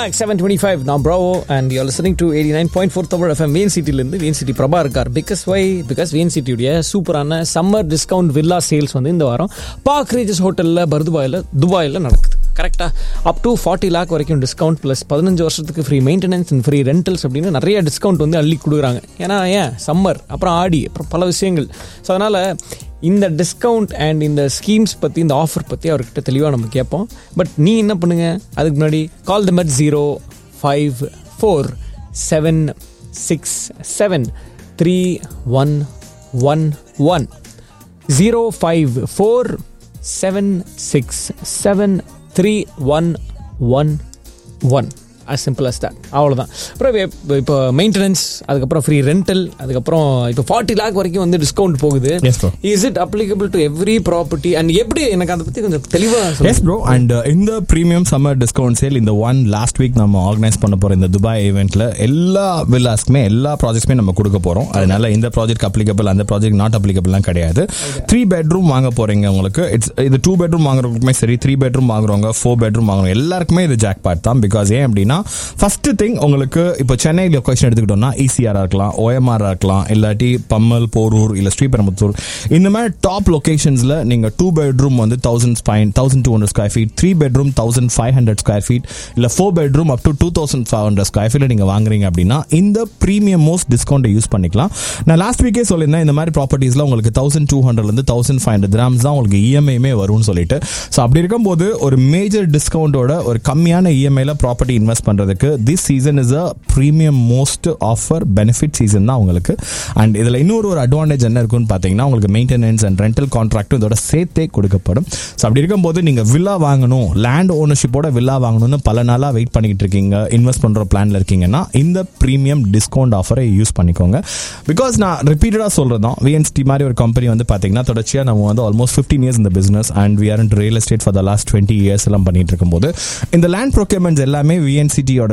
Back seven twenty five நான் Bravo and you listening to eighty nine point four Tamil FM Van சிட்டிலேருந்து Van City Prabha இருக்கார் because why because Van சிட்டியுடைய சூப்பரான summer discount villa sales வந்து இந்த வாரம் பாக் Regis ஹோட்டலில் பர்துபாயில் துபாயில் நடக்குது கரெக்டாக அப் டு ஃபார்ட்டி லேக் வரைக்கும் டிஸ்கவுண்ட் ப்ளஸ் பதினஞ்சு வருஷத்துக்கு free maintenance and free rentals அப்படின்னு நிறைய டிஸ்கவுண்ட் வந்து அள்ளி கொடுக்குறாங்க ஏன்னா ஏன் சம்மர் அப்புறம் ஆடி அப்புறம் பல விஷயங்கள் ஸோ அதனால் இந்த டிஸ்கவுண்ட் அண்ட் இந்த ஸ்கீம்ஸ் பற்றி இந்த ஆஃபர் பற்றி அவர்கிட்ட தெளிவாக நம்ம கேட்போம் பட் நீ என்ன பண்ணுங்க அதுக்கு முன்னாடி கால் த மெட் zero five four seven six seven three one one one zero five four seven six seven three one one one as simple as that அவ்வளோதான் அப்புறம் இப்போ- இப்போ மெயின்டெனன்ஸ் அதுக்கப்புறம் ஃப்ரீ ரெண்டல் அதுக்கப்புறம் இப்போ ஃபார்ட்டி லேக் வரைக்கும் வந்து டிஸ்கவுண்ட் போகுது Yes, bro. Is it applicable to every property and எப்படி எனக்கு அதை பற்றி கொஞ்சம் தெளிவாக எஸ் ப்ரோ அண்ட் இந்த ப்ரீமியம் சம்மர் டிஸ்கவுண்ட் சேல் இந்த ஒன் லாஸ்ட் வீக் நம்ம ஆர்கனைஸ் பண்ண போற இந்த துபாய் ஈவெண்ட்ல எல்லா வில்லாஸ்க்குமே எல்லா ப்ராஜெக்ட்ஸ்மே நம்ம கொடுக்க போறோம் அதனால இந்த ப்ராஜெக்ட் அப்ளிகபிள் அந்த ப்ராஜெக்ட் நாட் அப்ளிகபிள்லாம் கிடையாது த்ரீ பெட்ரூம் வாங்க போறீங்க உங்களுக்கு இட்ஸ் இது டூ பெட்ரூம் வாங்குறவங்களுக்குமே சரி த்ரீ பெட்ரூம் வாங்குறவங்க ஃபோர் பெட்ரூம் வாங்குறவங்க எல்லாருக்குமே இது ஜாக் பாட் தான் பிகாஸ் ஏன் அப்படின்னா ஃபர்ஸ்ட் திங் உங்களுக்கு இப்போ சென்னை லொகேஷன் எடுத்துக்கிட்டோம்னா ஈசிஆரா இருக்கலாம் ஓஎம்ஆர் இருக்கலாம் இல்லாட்டி பம்மல் போரூர் இல்ல ஸ்ரீபெரும்புத்தூர் இந்த மாதிரி டாப் லொகேஷன்ஸ்ல நீங்க டூ பெட்ரூம் வந்து thousand five thousand two hundred square feet three bedroom thousand five hundred square feet இல்ல four bedroom up to two thousand five hundred square feet நீங்க வாங்குறீங்க அப்படின்னா இந்த ப்ரீமியம் மோஸ்ட் டிஸ்கவுண்ட் யூஸ் பண்ணிக்கலாம் நான் லாஸ்ட் வீக்கே சொல்லியிருந்தேன் இந்த மாதிரி ப்ராப்பர்ட்டிஸ்ல உங்களுக்கு தௌசண்ட் டூ ஹண்ட்ரட்ல இருந்து தௌசண்ட் ஃபைவ் ஹண்ட்ரட் கிராம்ஸ் தான் உங்களுக்கு இஎம்ஐமே வரும்னு சொல்லிட்டு ஸோ அப்படி இருக்கும்போது ஒரு மேஜர் டிஸ்கவுண்டோட ஒரு கம்மியான இஎம்ஐல ப்ராப்பர்ட்டி இன்வெஸ்ட் பண்றதுக்கு this season is a premium most offer benefit season தான் உங்களுக்கு அண்ட் இதுல இன்னொரு ஒரு அட்வான்டேஜ் என்ன இருக்குன்னு பார்த்தீங்கன்னா உங்களுக்கு மெயின்டெனன்ஸ் அண்ட் ரெண்டல் கான்ட்ராக்டும் இதோட சேர்த்தே கொடுக்கப்படும் ஸோ அப்படி இருக்கும்போது நீங்க வில்லா வாங்கணும் லேண்ட் ஓனர்ஷிப்போட வில்லா வாங்கணும்னு பல நாளா வெயிட் பண்ணிக்கிட்டு இருக்கீங்க இன்வெஸ்ட் பண்ற பிளான்ல இருக்கீங்கன்னா இந்த ப்ரீமியம் டிஸ்கவுண்ட் ஆஃபரை யூஸ் பண்ணிக்கோங்க பிகாஸ் நான் ரிப்பீட்டடா சொல்றதும் விஎன்ஸ்டி மாதிரி ஒரு கம்பெனி வந்து பாத்தீங்கன்னா தொடர்ச்சியா நம்ம வந்து ஆல்மோஸ்ட் ஃபிஃப்டீன் இயர்ஸ் இந்த business and we are in real estate for the last twenty years எல்லாம் பண்ணிட்டு இருக்கும்போது இந்த லேண்ட் ப்ரொக்யூர்மெண்ட்ஸ் எல்லாமே விஎன்சிட்டியோட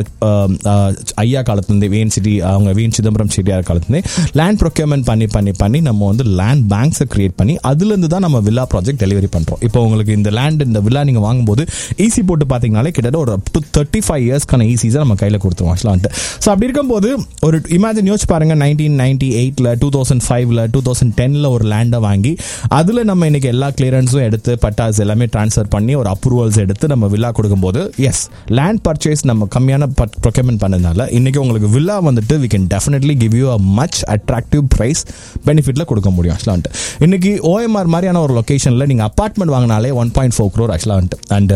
ஐயா காலத்துலேருந்து விஎன்சிட்டி அவங்க விஎன் சிதம்பரம் செட்டியார் காலத்துலேருந்து லேண்ட் ப்ரொக்யூர்மெண்ட் பண்ணி பண்ணி பண்ணி நம்ம வந்து லேண்ட் பேங்க்ஸை கிரியேட் பண்ணி அதுலேருந்து தான் நம்ம வில்லா ப்ராஜெக்ட் டெலிவரி பண்ணுறோம் இப்போ உங்களுக்கு இந்த லேண்ட் இந்த வில்லா நீங்கள் வாங்கும்போது ஈஸி போட்டு பார்த்தீங்கனாலே கிட்டத்தட்ட ஒரு அப் டு தேர்ட்டி ஃபைவ் இயர்ஸ்க்கான ஈஸிஸை நம்ம கையில் கொடுத்துருவோம் ஆக்சுவலாக வந்துட்டு ஸோ அப்படி இருக்கும்போது ஒரு இமேஜின் யோசிச்சு பாருங்க நைன்டீன் நைன்டி எயிட்டில் டூ தௌசண்ட் ஃபைவ்ல டூ தௌசண்ட் டென்னில் ஒரு லேண்டை வாங்கி அதில் நம்ம இன்னைக்கு எல்லா கிளியரன்ஸும் எடுத்து பட்டாஸ் எல்லாமே ட்ரான்ஸ்ஃபர் பண்ணி ஒரு அப்ரூவல்ஸ் எடுத்து நம்ம வில்லா கொடுக்கும்போது எஸ் லேண்ட் பர்ச்சேஸ் நம்ம கம்மியான ப்ரொக்யூர்மெண்ட் பண்ணதுனால இன்னைக்கு உங்களுக்கு வில்லா வந்துட்டு we can definitely give you a much attractive price பெனிஃபிட்ல கொடுக்க முடியும் ஆக்சுவலாக வந்துட்டு இன்னைக்கு ஓஎம்ஆர் மாதிரியான ஒரு லொகேஷனில் நீங்கள் அப்பார்ட்மெண்ட் வாங்கினாலே ஒன் பாயிண்ட் ஃபோர் க்ரோர் ஆக்சுவலாக வந்துட்டு அண்ட்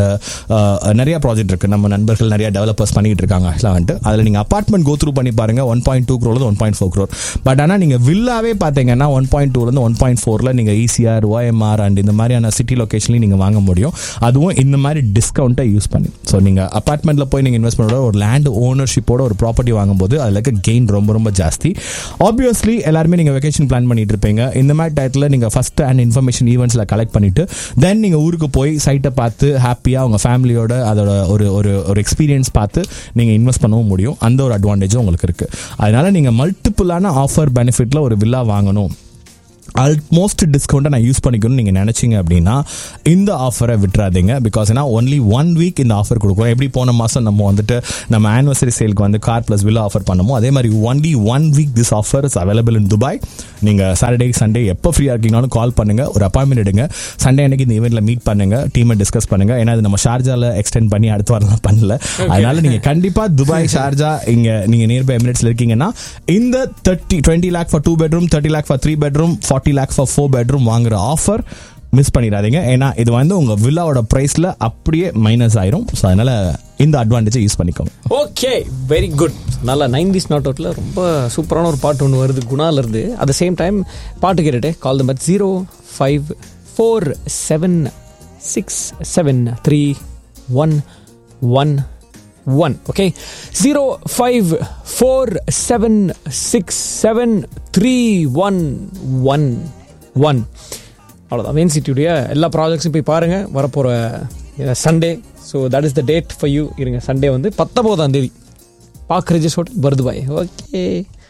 நிறைய ப்ராஜெக்ட் இருக்கு நம்ம நண்பர்கள் நிறைய டெவலப்பர்ஸ் பண்ணிட்டு இருக்காங்க ஆக்சுவலாக வந்துட்டு அதில் நீங்கள் அப்பார்ட்மெண்ட் கோ த்ரூ பண்ணி பாருங்க one point two crore one point four crore but ஆனால் நீங்கள் வில்லாவே பார்த்தீங்கன்னா ஒன் பாயிண்ட் டூலேருந்து ஒன் பாயிண்ட் ஃபோரில் நீங்கள் ஈசிஆர் ஓஎம்ஆர் அண்ட் இந்த மாதிரியான சிட்டி லொகேஷன்லையும் நீங்கள் வாங்க முடியும் அதுவும் இந்த மாதிரி டிஸ்கவுண்ட்டை யூஸ் பண்ணி ஸோ நீங்கள் அப்பார்ட்மெண்ட்டில் போய் நீங்கள் இன்வெஸ்ட் பண்ணோட ஒரு லேண்ட் ஓனர்ஷிப்போட ஒரு ப்ராப்பர்ட்டி வாங்கும்போது அதில் இருக்க கெயின் ரொம்ப ரொம்ப ஜாஸ்தி ஆப்வியஸ்லி எல்லாருமே நீங்கள் வெக்கேஷன் பிளான் பண்ணிட்டு இருப்பீங்க இந்த மாதிரி டயத்தில் நீங்கள் ஃபர்ஸ்ட் அண்ட் இன்ஃபர்மேஷன் ஈவெண்ட்ஸில் கலெக்ட் பண்ணிட்டு தென் நீங்கள் ஊருக்கு போய் சைட்டை பார்த்து ஹாப்பியாக உங்கள் ஃபேமிலியோட அதோட ஒரு ஒரு ஒரு எக்ஸ்பீரியன்ஸ் பார்த்து நீங்கள் இன்வெஸ்ட் பண்ணவும் முடியும் அந்த ஒரு அட்வான்டேஜும் உங்களுக்கு இருக்கு அதனால நீங்கள் மல்டிப்புளான ஆஃபர் பெனிஃபிட்ல ஒரு வில்லா வாங்கணும் ஆல்மோஸ்ட் டிஸ்கவுண்ட்டை நான் யூஸ் பண்ணிக்கணும்னு நீங்கள் நினச்சிங்க அப்படின்னா இந்த ஆஃபரை விட்டுறாதீங்க பிகாஸ் ஏன்னா ஒன்லி ஒன் வீக் இந்த ஆஃபர் கொடுக்குறோம் எப்படி போன மாதம் நம்ம வந்துட்டு நம்ம ஆனிவர்சரி சேலுக்கு வந்து கார் ப்ளஸ் வில்லா ஆஃபர் பண்ணமோ அதே மாதிரி only one week this offer is available in Dubai நீங்கள் சாட்டர்டே சண்டே எப்போ ஃப்ரீயாக இருக்கீங்கனாலும் கால் பண்ணுங்க ஒரு அப்பாயின்மெண்ட் எடுங்க சண்டே அன்னைக்கு இந்த ஈவெண்ட்டில் மீட் பண்ணுங்க டீமை டிஸ்கஸ் பண்ணுங்க ஏன்னா இது நம்ம ஷார்ஜாவில் எக்ஸ்டெண்ட் பண்ணி அடுத்த வாரம் பண்ணல அதனால நீங்கள் கண்டிப்பாக துபாய் ஷார்ஜா இங்கே நீங்கள் நியர்பை எமிரேட்ஸில் இருக்கீங்கன்னா இந்த thirty twenty lakh for two bedroom thirty lakh for three bedroom forty lakh for four bedroom வாங்குற ஆஃபர் மிஸ் பண்ணிடாதீங்க ஏன்னா இது வந்து உங்க வில்லாவோட பிரைஸ்ல அப்படியே மைனஸ் ஆயிரும் ஸோ அதனால இந்த அட்வான்டேஜை யூஸ் பண்ணிக்கோங்க ஓகே வெரி குட் நல்லா நைன்டிஸ் நாட் அவுட்ல ரொம்ப சூப்பரான ஒரு பாட்டு ஒன்று வருது குணால இருந்து அட் த சேம் டைம் பாட்டு கேட்டுட்டு call number zero five four seven six seven three one one one okay zero five four seven six seven three one one one அவ்வளோதான் வேன் சிட்டியுடைய எல்லா ப்ராஜெக்ட்ஸும் போய் பாருங்கள் வரப்போகிற Sunday so that is the date for you இருங்க Sunday வந்து பத்தொம்போதாம் தேதி Park Regis hotel Bur Dubai okay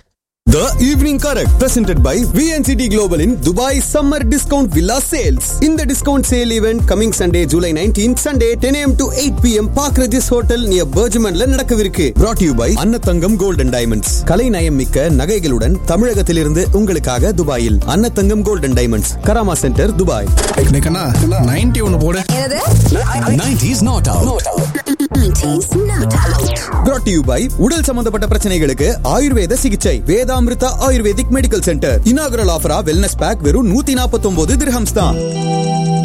The Evening Correct, presented by VNCT Global in Dubai Summer Discount Villa Sales. In the discount sale event coming Sunday, July 19th, Sunday 10 a.m. to 8 p.m. Park Regis Hotel near Bergmanல நடக்கவிருக்கு. Brought to you by Annathangam Gold and Diamonds. கலை நயம் மிக்க நகைகளுடன் தமிழகத்திலிருந்து உங்களுக்காக துபாயில் Annathangam Gold and Diamonds. Karama centre Dubai. கண்ணா நைன்டி ஒன்னு போடு என்னது 90s not out. 90s not out. brought to you by உடல் சம்பந்தப்பட்ட பிரச்சனைகளுக்கு ஆயுர்வேத சிகிச்சை Vedamrutha Ayurvedic medical centre inaugural ஆஃபரா வெல்னஸ் பேக் வெறும் நூத்தி நாற்பத்தி ஒன்பது திரஹம்ஸ் தான்